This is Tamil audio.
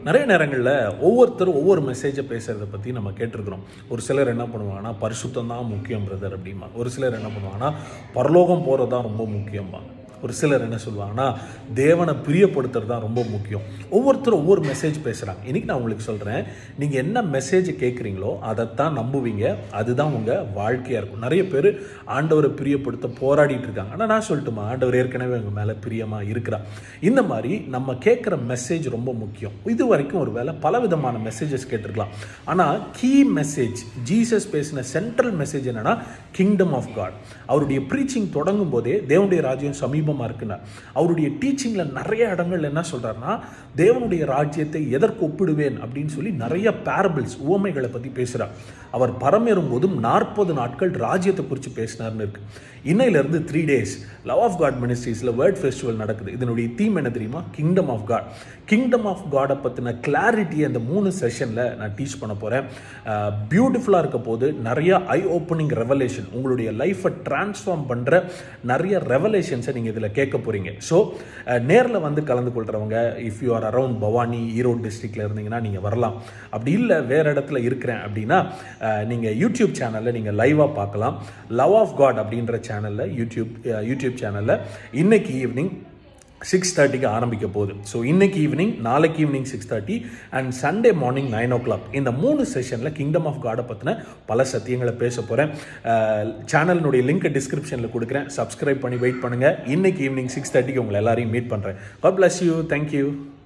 நிறைய நேரங்களில் ஒவ்வொருத்தரும் ஒவ்வொரு மெசேஜை பேசுகிறத பற்றி நம்ம கேட்டிருக்கிறோம் ஒரு சிலர் என்ன பண்ணுவாங்கன்னா பரிசுத்தம் தான் முக்கியம் பிரதர் அப்படிமா ஒரு சிலர் என்ன பண்ணுவாங்கன்னா பரலோகம் போகிறது தான் ரொம்ப முக்கியம்பா ஒரு சிலர் என்ன சொல்லுவாங்கன்னா தேவனை பிரியப்படுத்துறது தான் ரொம்ப முக்கியம் ஒவ்வொருத்தரும் ஒவ்வொரு மெசேஜ் பேசுகிறாங்க இன்றைக்கி நான் உங்களுக்கு சொல்கிறேன் நீங்கள் என்ன மெசேஜ் கேட்குறீங்களோ அதைத்தான் நம்புவீங்க அதுதான் உங்கள் வாழ்க்கையாக இருக்கும் நிறைய பேர் ஆண்டவரை பிரியப்படுத்த போராடிட்டு இருக்காங்க ஆனால் நான் சொல்லட்டுமா ஆண்டவர் ஏற்கனவே உங்கள் மேலே பிரியமாக இருக்கிறா இந்த மாதிரி நம்ம கேட்குற மெசேஜ் ரொம்ப முக்கியம் இது வரைக்கும் ஒரு வேளை பல விதமான மெசேஜஸ் கேட்டிருக்கலாம் ஆனால் கீ மெசேஜ் ஜீசஸ் பேசின சென்ட்ரல் மெசேஜ் என்னன்னா கிங்டம் ஆஃப் காட் அவருடைய ப்ரீச்சிங் தொடங்கும் போதே தேவனுடைய ராஜ்யம் சமீபமாக இருக்குனார் அவருடைய டீச்சிங்கில் நிறைய இடங்கள்ல என்ன சொல்கிறாருன்னா தேவனுடைய ராஜ்யத்தை எதற்கு ஒப்பிடுவேன் அப்படின்னு சொல்லி நிறைய பேரபிள்ஸ் உவமைகளை பற்றி பேசுகிறார் அவர் பரமேறும் போதும் நாற்பது நாட்கள் ராஜ்யத்தை குறித்து பேசினார்னு இருக்கு இன்னையிலேருந்து three days love of God மினிஸ்ட்ரீஸில் வேர்ட் ஃபெஸ்டிவல் நடக்குது இதனுடைய தீம் என்ன தெரியுமா kingdom of God kingdom of காடை பற்றின கிளாரிட்டி அந்த மூணு செஷனில் நான் டீச் பண்ண போகிறேன் பியூட்டிஃபுல்லாக இருக்க போது நிறைய ஐ ஓப்பனிங் ரெவலேஷன் உங்களுடைய லைஃப்பை டிரான்ஸ்ஃபார்ம் பண்ணுற நிறைய ரெவலேஷன்ஸை நீங்கள் இதில் கேட்க போகிறீங்க ஸோ நேரில் வந்து கலந்து கொள்கிறவங்க if you are around Bhavani Erode டிஸ்ட்ரிக்டில் இருந்தீங்கன்னா நீங்கள் வரலாம் அப்படி இல்லை வேறு இடத்துல இருக்கிறேன் அப்படின்னா நீங்கள் யூடியூப் சேனலில் நீங்கள் லைவாக பார்க்கலாம் லவ் ஆஃப் காட் அப்படின்ற சேனலில் யூடியூப் யூடியூப் சேனலில் இன்னைக்கு ஈவினிங் சிக்ஸ் தேர்ட்டிக்கு ஆரம்பிக்க போகுது ஸோ இன்னைக்கு ஈவினிங் நாளைக்கு evening six thirty and Sunday morning nine O clock இந்த மூணு செஷனில் கிங்டம் ஆஃப் காடை பற்றின பல சத்தியங்களை பேச போகிறேன் சேனலினுடைய லிங்க் டிஸ்கிரிப்ஷனில் கொடுக்குறேன் சப்ஸ்கிரைப் பண்ணி வெயிட் பண்ணுங்கள் இன்னைக்கு ஈவினிங் சிக்ஸ் தேர்ட்டிக்கு உங்களை எல்லாரையும் மீட் பண்ணுறேன் God bless you. Thank you.